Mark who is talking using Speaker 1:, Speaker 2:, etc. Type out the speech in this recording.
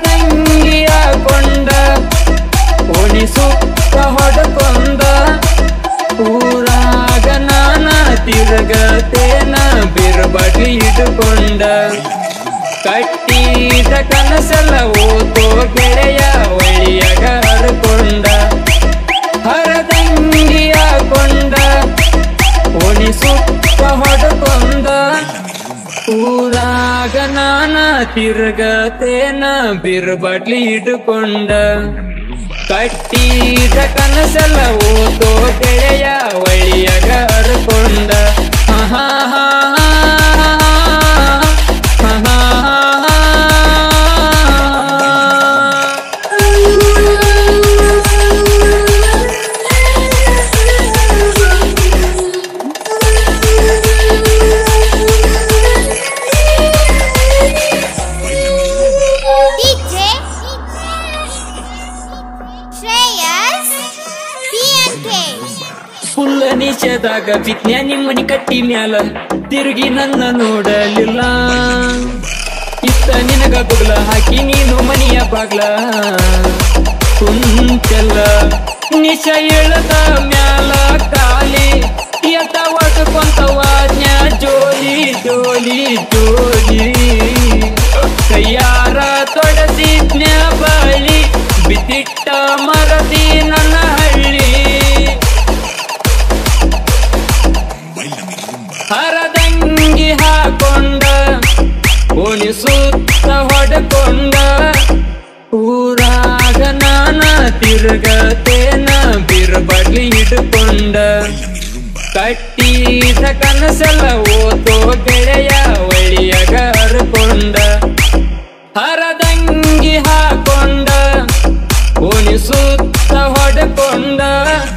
Speaker 1: ಹರದಂಗಿ ಹಾಕೊಂಡ ಸುತ್ತ ಹೊಡಕೊಂಡ ಊರಾಗ ನಾನ ತಿರುಗತೇನ ಬಿರುಬಡಿ ಹಿಡ್ಕೊಂಡ ಕಟ್ಟಿದ ಕನಸಲ್ಲ ಓತೋ ಗೆಳೆಯ ಒಳ್ಳಿಯಾಗ ಹರ್ಕೊಂಡ ಹರದಂಗಿ ಹಾಕೊಂಡ ಸುತ್ತ ಹೊಡಕೊಂಡ ಊರಾಗ ನಾನ ತಿರುಗತೇನ ಬಿರುಬಟ್ಲಿ ಹಿಡ್ಕೊಂಡ ಕಟ್ಟಿದ ಕನಸಲ್ಲ ಓತೋ ಗೆಳೆಯ ಒಳ್ಳಿಯಾಗ ಹರ್ಕೊಂಡ ಆಹಾ
Speaker 2: DJ Shreyas PNK
Speaker 1: ಫುಲ್ಲ ನಿಷೇಧಾಗ ವಿಜ್ಞಾನಿ ಮನಿ ಕಟ್ಟಿ ಮ್ಯಾಲ ತಿರುಗಿ ನನ್ನ ನೋಡಲಿಲ್ಲ ಇತ್ತ ನಿನಗ ಬುಗ್ಲ ಹಾಕಿ ನೀನು ಮನಿಯ ಬಾಗ್ಲ ಕುಂತೆಲ್ಲ ನಿಶ ಎಳದ ಮ್ಯಾಲ ಕಾಲಿ ಎತ್ತ ಒಡ್ಕೊಂತವಾಜ್ಞ ಜೋಲಿ ಜೋಲಿ ಜೋಲಿ ಕೈಯಾರ ತೊಡಸಿದ್ನ ಬಳಿ ಬಿತ್ತಿಟ್ಟ ಮರದಿ ನನ್ನ ಹಳ್ಳಿ ಹರದಂಗಿ ಹಾಕೊಂಡ ಸುತ್ತ ಹೊಡಕೊಂಡ ಊರಾಗ ನಾನ ತಿರುಗತೇನ ಬಿರುಬಡ್ಲಿ ಹಿಡ್ಕೊಂಡ ಕಟ್ಟಿದ ಕನಸಲ್ಲ ಓತೋ ಗೆಳೆಯ ಒಳ್ಳಿಯಾಗ ಹರ್ಕೊಂಡ ಹರದಂಗಿ ಹಾಕೊಂಡ ಸುತ್ತ ಹೊಡಕೊಂಡ